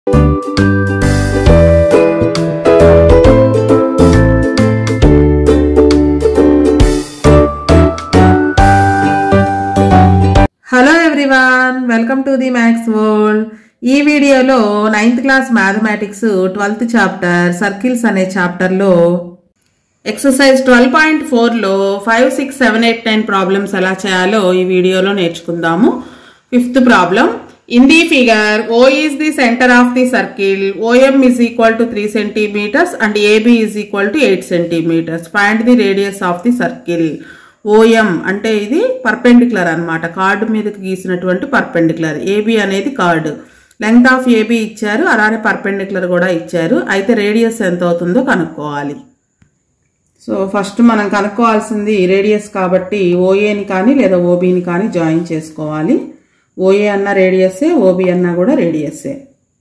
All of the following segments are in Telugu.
Hello everyone welcome to the maths world ఈ వీడియోలో ninth class mathematics twelfth chapter circles అనే చాప్టర్లో ఎక్సర్సైజ్ ట్వెల్వ్ పాయింట్ ఫోర్లో five six seven eight nine problems ఎలా చేయాలో ఈ వీడియోలో నేర్చుకుందాము fifth problem in the figure O is the centre of the circle O M is equal to three centimetres and A B is equal to eight centimetres find the radius of the circle O M అంటే ఇది పర్పెండిక్యులర్ అన్నమాట కార్డు మీదకి గీసినటువంటి పర్పెండిక్యులర్ ఏబి అనేది కార్డు లెంగ్త్ ఆఫ్ ఏబి ఇచ్చారు అలానే పర్పెండిక్యులర్ కూడా ఇచ్చారు అయితే రేడియస్ ఎంత అవుతుందో కనుక్కోవాలి సో ఫస్ట్ మనం కనుక్కోవాల్సింది రేడియస్ కాబట్టి ఓఏని కానీ లేదా ఓబీని కానీ జాయిన్ చేసుకోవాలి ఓఏ అన్న రేడియస్సే ఓబీ అన్న కూడా రేడియస్సే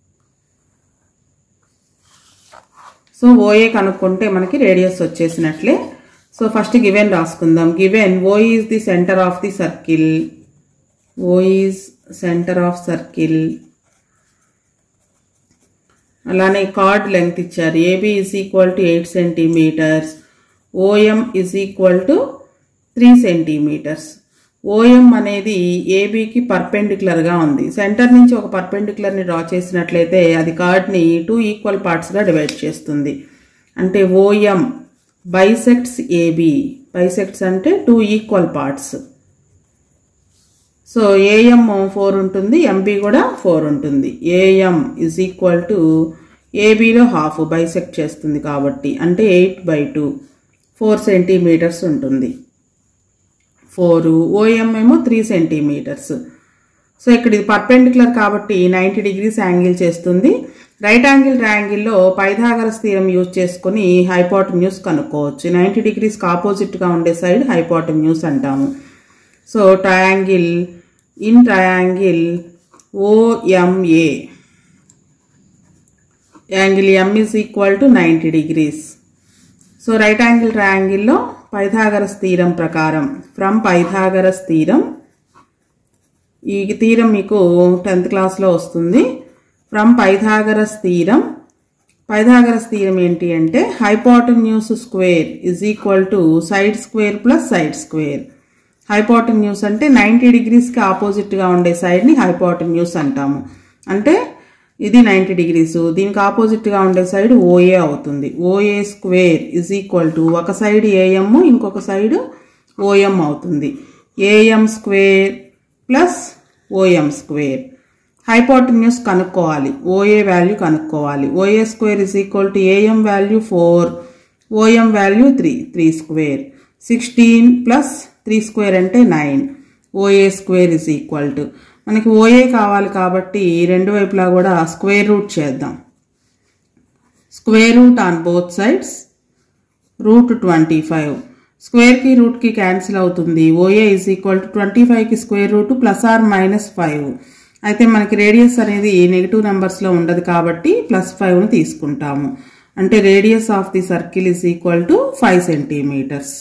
సో ఓఏ కనుక్కుంటే మనకి రేడియస్ వచ్చేసినట్లే సో ఫస్ట్ గివెన్ రాసుకుందాం given O is the centre of the circle O is centre of circle అలానే కార్డ్ లెంగ్త్ ఇచ్చారు A B is equal to eight centimetres O M is equal to three centimetres O M అనేది ఏబికి పర్పెండిక్యులర్గా ఉంది సెంటర్ నుంచి ఒక పర్పెండిక్యులర్ని డ్రా చేసినట్లయితే అది కార్డ్ని టూ ఈక్వల్ పార్ట్స్గా డివైడ్ చేస్తుంది అంటే ఓఎం బైసెక్ట్స్ ఏబి బైసెక్ట్స్ అంటే two equal parts so A M four ఉంటుంది ఎంబీ కూడా ఫోర్ ఉంటుంది ఏఎం ఇజ్ ఈక్వల్ టు ఏబీలో హాఫ్ బైసెక్ట్ చేస్తుంది కాబట్టి అంటే eight by two four centimetres ఉంటుంది ఫోర్ ఓఎం ఏమో త్రీ సెంటీమీటర్స్ సో ఇక్కడ ఇది పర్పెండిక్యులర్ కాబట్టి నైంటీ డిగ్రీస్ యాంగిల్ చేస్తుంది రైట్ యాంగిల్ ట్రయాంగిల్లో పైథాగరస్ థీరం యూజ్ చేసుకుని హైపోటన్యూస్ కనుక్కోవచ్చు నైంటీ డిగ్రీస్కి ఆపోజిట్గా ఉండే సైడ్ హైపోటన్యూస్ అంటాము so triangle in triangle OMA angle M is equal to ninety degrees so right angle ట్రయాంగిల్లో పైథాగరస్ తీరం ప్రకారం ఫ్రమ్ పైథాగరస్ తీరం ఈ తీరం మీకు టెన్త్ క్లాస్లో వస్తుంది ఫ్రమ్ పైథాగరస్ తీరం పైథాగరస్ తీరం ఏంటి అంటే hypotenuse square is equal to side square plus side square hypotenuse అంటే నైంటీ డిగ్రీస్కి ఆపోజిట్గా ఉండే సైడ్ని హైపోటన్యూస్ అంటాము అంటే ఇది నైంటీ డిగ్రీస్ దీనికి ఆపోజిట్గా ఉండే సైడ్ ఓఏ అవుతుంది O A square is equal to ఒక సైడ్ ఏఎం ఇంకొక సైడ్ ఓఎం అవుతుంది A M square plus O M square hypotenuse కనుక్కోవాలి ఓఏ వాల్యూ కనుక్కోవాలి O A square is equal to A M value four O M value three three square sixteen plus three square అంటే nine O A square is equal to మనకి ఓఏ కావాలి కాబట్టి రెండు వైపులా కూడా స్క్వేర్ రూట్ చేద్దాం square root on both sides root twenty five స్క్వేర్కి రూట్కి క్యాన్సిల్ అవుతుంది O A is equal to twenty ఫైవ్కి square root plus or minus five అయితే మనకి రేడియస్ అనేది నెగిటివ్ నెంబర్స్లో ఉండదు కాబట్టి ప్లస్ ఫైవ్ను తీసుకుంటాము అంటే radius of the circle is equal to five centimetres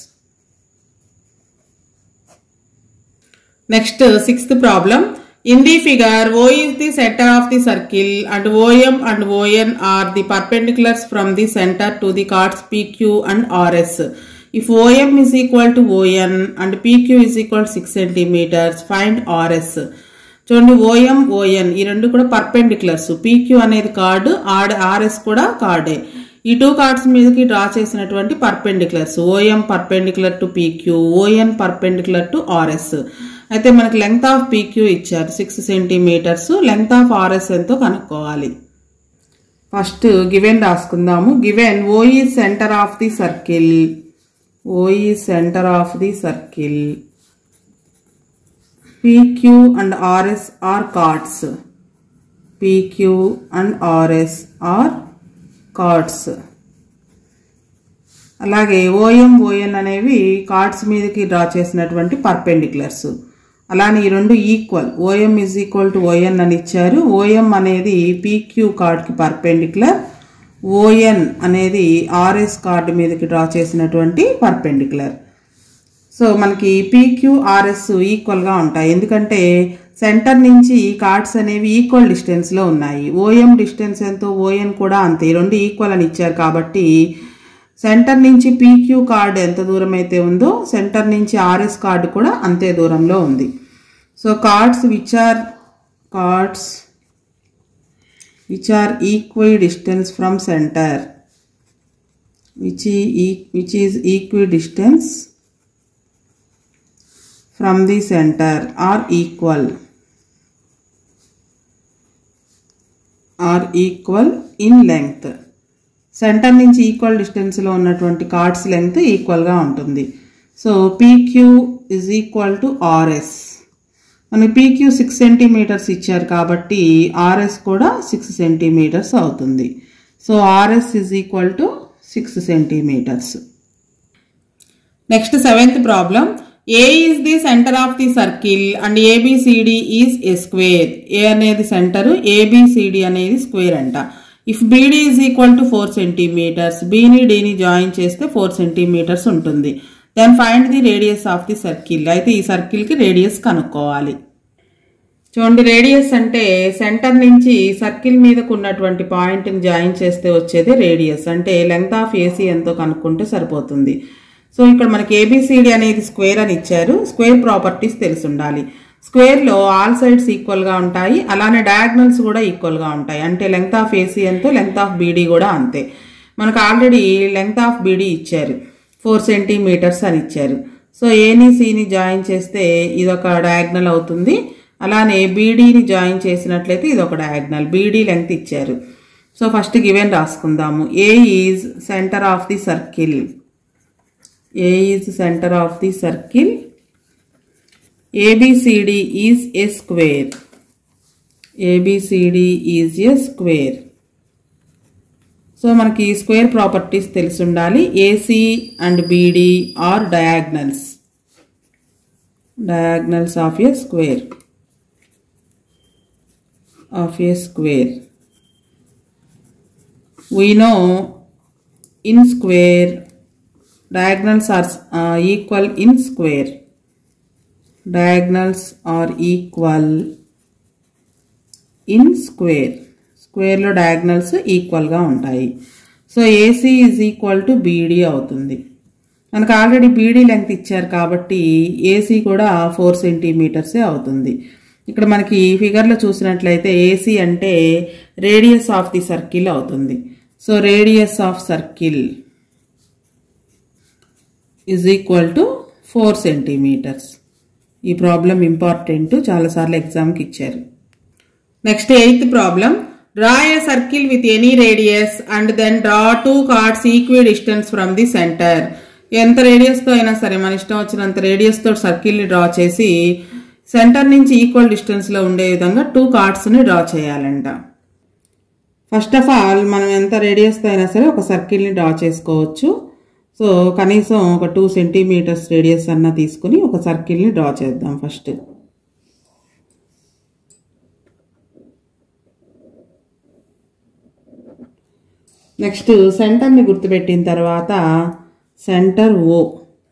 next sixth problem in the figure O is the centre of the circle and O M and O N are the perpendiculars from the centre to the chords P Q and R S if O M is equal to O N and P Q is equal to six centimetres find R S చూడండి ఓఎం ఓఎన్ ఈ రెండు కూడా పర్పెండిక్యులర్స్ పీక్యూ అనేది కార్డు ఆర్ ఆర్ఎస్ కూడా కార్డే ఈ టూ కార్డ్స్ మీదకి డ్రా చేసినటువంటి perpendiculars O M perpendicular to P Q O N perpendicular to R S అయితే మనకి లెంగ్త్ ఆఫ్ పీక్యూ ఇచ్చారు six centimetres length of R S ఎంతో కనుక్కోవాలి ఫస్ట్ గివెన్ రాసుకుందాము గివెన్ ఓ ఈ centre of the circle O ఈ centre of the circle PQ and RS are chords. PQ and RS are chords. అలాగే ఓఎం ఓఎన్ అనేవి కార్డ్స్ మీదకి డ్రా చేసినటువంటి పర్పెండిక్యులర్స్ అలానే ఈ రెండు equal O M is equal to O N అని ఇచ్చారు ఓఎం అనేది పీక్యూ కార్డ్కి పర్పెండిక్యులర్ ఓఎన్ అనేది ఆర్ఎస్ కార్డు మీదకి డ్రా చేసినటువంటి పర్పెండిక్యులర్ సో మనకి పీక్యూఆర్ఎస్ ఈక్వల్గా ఉంటాయి ఎందుకంటే సెంటర్ నుంచి ఈ కార్డ్స్ అనేవి ఈక్వల్ డిస్టెన్స్లో ఉన్నాయి ఓఎం డిస్టెన్స్ ఎంతో ఓఎన్ కూడా అంతే ఈ రెండు ఈక్వల్ అని ఇచ్చారు కాబట్టి సెంటర్ నుంచి పీక్యూ కార్డ్ ఎంత దూరం అయితే ఉందో సెంటర్ నుంచి ఆర్ఎస్ కార్డు కూడా అంతే దూరంలో ఉంది so chords which are chords which are equal distance from centre which is, which is equidistance from the center are equal are equal in length centre నుంచి ఈక్వల్ డిస్టెన్స్లో ఉన్నటువంటి కార్డ్స్ లెంగ్త్ ఈక్వల్గా ఉంటుంది so P Q is equal to R S మనకి పీక్యూ సిక్స్ సెంటీమీటర్స్ ఇచ్చారు కాబట్టి ఆర్ఎస్ కూడా సిక్స్ సెంటీమీటర్స్ అవుతుంది so R S is equal to six centimetres next seventh problem A is the centre of the circle and A B C D is a square A అనేది సెంటర్ ఏబిసిడి అనేది స్క్వేర్ అంట if B D is equal to four centimetres బీని డీని జాయిన్ చేస్తే ఫోర్ సెంటీమీటర్స్ ఉంటుంది then find the radius of the circle అయితే ఈ సర్కిల్కి రేడియస్ కనుక్కోవాలి చూడండి రేడియస్ అంటే సెంటర్ నుంచి సర్కిల్ మీదకు ఉన్నటువంటి పాయింట్ని జాయిన్ చేస్తే వచ్చేది రేడియస్ అంటే లెంగ్త్ ఆఫ్ ఏసీ ఎంతో కనుక్కుంటే సరిపోతుంది సో ఇక్కడ మనకి ఏబిసిడి అనేది స్క్వేర్ అని ఇచ్చారు స్క్వేర్ ప్రాపర్టీస్ తెలిసి ఉండాలి స్క్వేర్లో ఆల్ సైడ్స్ ఈక్వల్గా ఉంటాయి అలానే డయాగ్నల్స్ కూడా ఈక్వల్గా ఉంటాయి అంటే లెంగ్త్ ఆఫ్ ఏసీ ఎంతో లెంగ్త్ ఆఫ్ బీడీ కూడా అంతే మనకు ఆల్రెడీ లెంగ్త్ ఆఫ్ బీడీ ఇచ్చారు ఫోర్ సెంటీమీటర్స్ అని ఇచ్చారు సో ఏని సిని జాయిన్ చేస్తే ఇదొక డయాగ్నల్ అవుతుంది అలానే బీడీని జాయిన్ చేసినట్లయితే ఇది ఒక డయాగ్నల్ బీడీ లెంగ్త్ ఇచ్చారు సో ఫస్ట్ గివెన్ రాసుకుందాము A is centre of the circle A is centre of the circle A B C D is a square A B C D is a square so మనకి స్క్వేర్ ప్రాపర్టీస్ తెలిసి ఉండాలి A C and B D are diagonals diagonals of a square of a square. We know in square diagonals are uh, equal in square. Diagonals are equal in square. స్క్వేర్లో డయాగ్నల్స్ ఈక్వల్గా ఉంటాయి so A C is equal to B D అవుతుంది మనకు ఆల్రెడీ బీడీ లెంగ్త్ ఇచ్చారు కాబట్టి ఏసీ కూడా ఫోర్ సెంటీమీటర్సే అవుతుంది ఇక్కడ మనకి ఫిగర్లో చూసినట్లయితే ఏసీ అంటే రేడియస్ ఆఫ్ ది సర్కిల్ అవుతుంది so radius of circle is equal to four centimeters ఈ ప్రాబ్లం ఇంపార్టెంట్ చాలాసార్లు ఎగ్జామ్కి ఇచ్చారు next eighth problem draw a circle with any radius and then draw two chords equidistance from the centre ఎంత రేడియస్తో అయినా సరే మన ఇష్టం వచ్చినంత రేడియస్తో సర్కిల్ని డ్రా చేసి సెంటర్ నుంచి ఈక్వల్ డిస్టెన్స్లో ఉండే విధంగా టూ కార్డ్స్ని డ్రా చేయాలంట ఫస్ట్ ఆఫ్ ఆల్ మనం ఎంత రేడియస్తో అయినా సరే ఒక సర్కిల్ని డ్రా చేసుకోవచ్చు సో కనీసం ఒక టూ సెంటీమీటర్స్ రేడియస్ అన్న తీసుకుని ఒక సర్కిల్ని డ్రా చేద్దాం ఫస్ట్ నెక్స్ట్ సెంటర్ని గుర్తుపెట్టిన తర్వాత సెంటర్ ఓ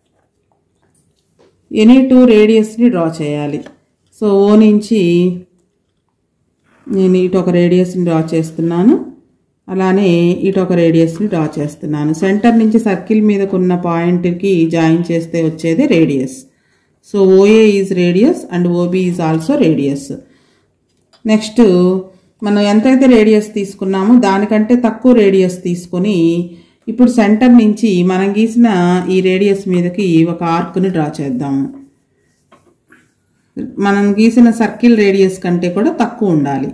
ఎనీ టూ రేడియస్ని డ్రా చేయాలి సో ఓ నుంచి నేను ఇటు ఒక రేడియస్ని డ్రా చేస్తున్నాను అలానే ఇటు ఒక రేడియస్ని డ్రా చేస్తున్నాను సెంటర్ నుంచి సర్కిల్ మీదకున్న పాయింట్కి జాయిన్ చేస్తే వచ్చేది radius so OA is radius and OB is also radius next మనం ఎంతైతే రేడియస్ తీసుకున్నామో దానికంటే తక్కువ రేడియస్ తీసుకొని ఇప్పుడు సెంటర్ నుంచి మనం గీసిన ఈ రేడియస్ మీదకి ఒక ఆర్క్ని డ్రా చేద్దాము మనం గీసిన సర్కిల్ రేడియస్ కంటే కూడా తక్కువ ఉండాలి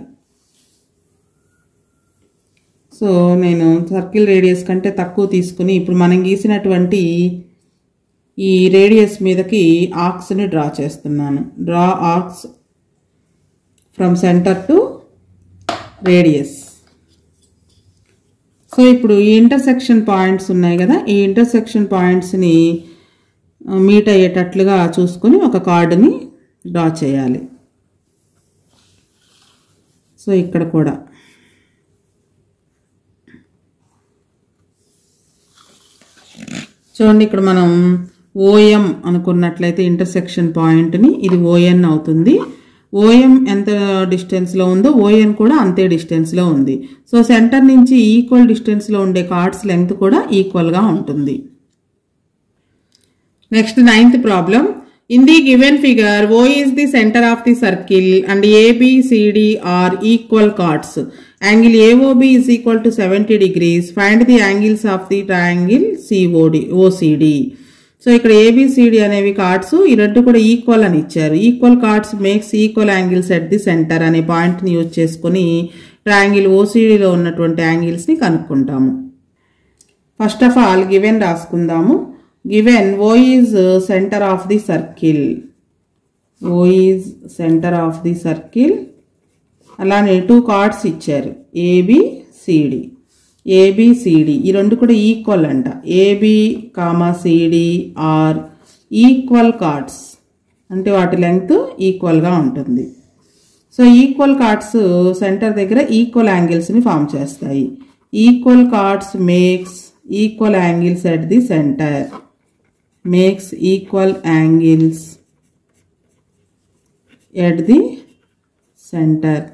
సో నేను సర్కిల్ రేడియస్ కంటే తక్కువ తీసుకుని ఇప్పుడు మనం గీసినటువంటి ఈ రేడియస్ మీదకి ఆర్క్స్ని డ్రా చేస్తున్నాను draw arcs from centre to radius so ఇప్పుడు ఈ ఇంటర్సెక్షన్ పాయింట్స్ ఉన్నాయి కదా ఈ ఇంటర్సెక్షన్ పాయింట్స్ని మీట్ అయ్యేటట్లుగా చూసుకొని ఒక కార్డుని డ్రా చేయాలి సో ఇక్కడ కూడా చూడండి ఇక్కడ మనం ఓఎం అనుకున్నట్లయితే ఇంటర్సెక్షన్ పాయింట్ని ఇది ఓఎన్ అవుతుంది ఓఎం ఎంత డిస్టెన్స్లో ఉందో ఓఎన్ కూడా అంతే డిస్టెన్స్లో ఉంది సో సెంటర్ నుంచి ఈక్వల్ డిస్టెన్స్లో ఉండే కార్డ్స్ లెంగ్త్ కూడా ఈక్వల్గా ఉంటుంది next ninth problem in the given figure O is the centre of the circle and ABCD are equal chords angle AOB is equal to seventy degrees find the angles of the triangle COD OCD so ఇక్కడ ఏబిసిడి అనేవి కార్డ్స్ ఈ రెండు కూడా ఈక్వల్ అని ఇచ్చారు equal chords makes equal angles at the centre అనే పాయింట్ని యూజ్ చేసుకుని ట్రయాంగిల్ ఓసిడిలో ఉన్నటువంటి యాంగిల్స్ని కనుక్కుంటాము ఫస్ట్ ఆఫ్ ఆల్ గివెన్ రాసుకుందాము given O is centre of the circle O is centre of the circle అలానే టూ కార్డ్స్ ఇచ్చారు ఏబి సిడి ఏబిసిడి ఈ రెండు కూడా ఈక్వల్ అంట AB comma CD are equal chords అంటే వాటి లెంగ్త్ ఈక్వల్గా ఉంటుంది సో ఈక్వల్ కార్డ్స్ సెంటర్ దగ్గర ఈక్వల్ యాంగిల్స్ని ఫామ్ చేస్తాయి equal chords makes equal angles at the centre makes equal angles at the centre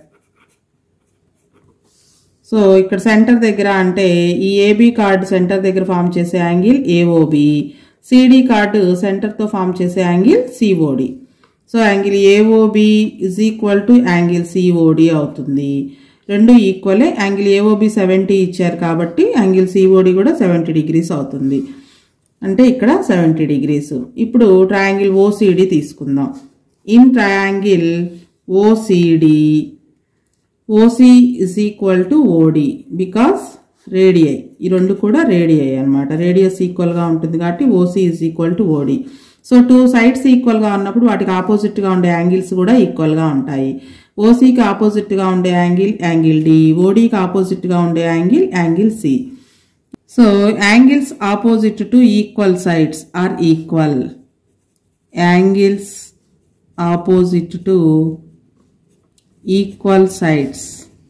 so ఇక్కడ సెంటర్ దగ్గర అంటే ఈ ఏబి కార్డు సెంటర్ దగ్గర ఫామ్ చేసే యాంగిల్ ఏఓబి సిడి కార్డు సెంటర్తో ఫామ్ చేసే angle COD so angle AOB is equal to angle COD అవుతుంది రెండు ఈక్వలే యాంగిల్ ఏఓబి సెవెంటీ ఇచ్చారు కాబట్టి యాంగిల్ సిఓడి కూడా సెవెంటీ డిగ్రీస్ అవుతుంది అంటే ఇక్కడ సెవెంటీ డిగ్రీస్ ఇప్పుడు ట్రయాంగిల్ ఓసిడి తీసుకుందాం in triangle OCD OC is equal to OD because radii ఈ రెండు కూడా రేడియై అనమాట రేడియస్ ఈక్వల్గా ఉంటుంది కాబట్టి OC is equal to OD so two sides ఈక్వల్గా ఉన్నప్పుడు వాటికి ఆపోజిట్గా ఉండే యాంగిల్స్ కూడా ఈక్వల్గా ఉంటాయి ఓసీకి ఆపోజిట్గా ఉండే యాంగిల్ యాంగిల్ డి ఓడికి ఆపోజిట్గా ఉండే angle angle C so angles opposite to equal sides are equal angles opposite to equal sides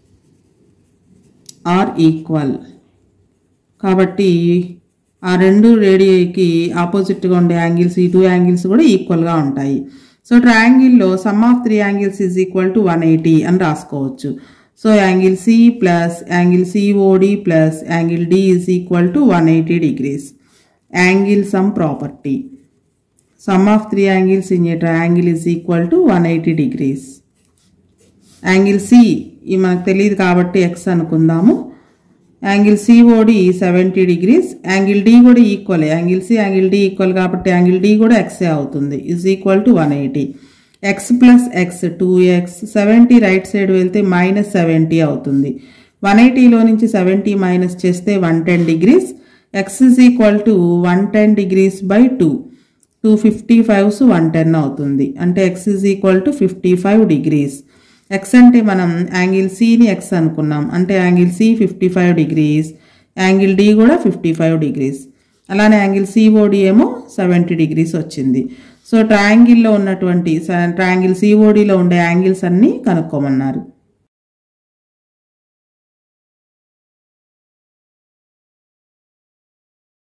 are equal కాబట్టి ఆ రెండు రేడియోకి ఆపోజిట్గా ఉండే యాంగిల్స్ ఈ టూ యాంగిల్స్ కూడా ఈక్వల్గా ఉంటాయి సో ట్రయాంగిల్లో sum of three angles is equal to one eighty అని రాసుకోవచ్చు so angle C plus angle COD plus angle D is equal to one eighty degrees angle sum property sum of three angles in a triangle is equal to one eighty degrees angle C ఈ మనకు తెలియదు కాబట్టి ఎక్స్ అనుకుందాము angle COD seventy degrees angle D కూడా equal angle C angle D equal కాబట్టి యాంగిల్ డి కూడా ఎక్సే అవుతుంది is equal to one eighty X plus X two X seventy right side వెళ్తే మైనస్ సెవెంటీ అవుతుంది వన్ ఎయిటీలో నుంచి సెవెంటీ మైనస్ చేస్తే one ten degrees X is equal to one ten degrees by two two fifty fives one ten అవుతుంది అంటే X is equal to fifty five degrees X అంటే మనం యాంగిల్ సిని ఎక్స్ అనుకున్నాం అంటే angle C fifty five degrees angle D కూడా ఫిఫ్టీ ఫైవ్ డిగ్రీస్ అలానే యాంగిల్ సిఓడి ఏమో సెవెంటీ డిగ్రీస్ వచ్చింది సో ట్రయాంగిల్లో ఉన్నటువంటి ట్రయాంగిల్ సిఓడిలో ఉండే యాంగిల్స్ అన్నీ కనుక్కోమన్నారు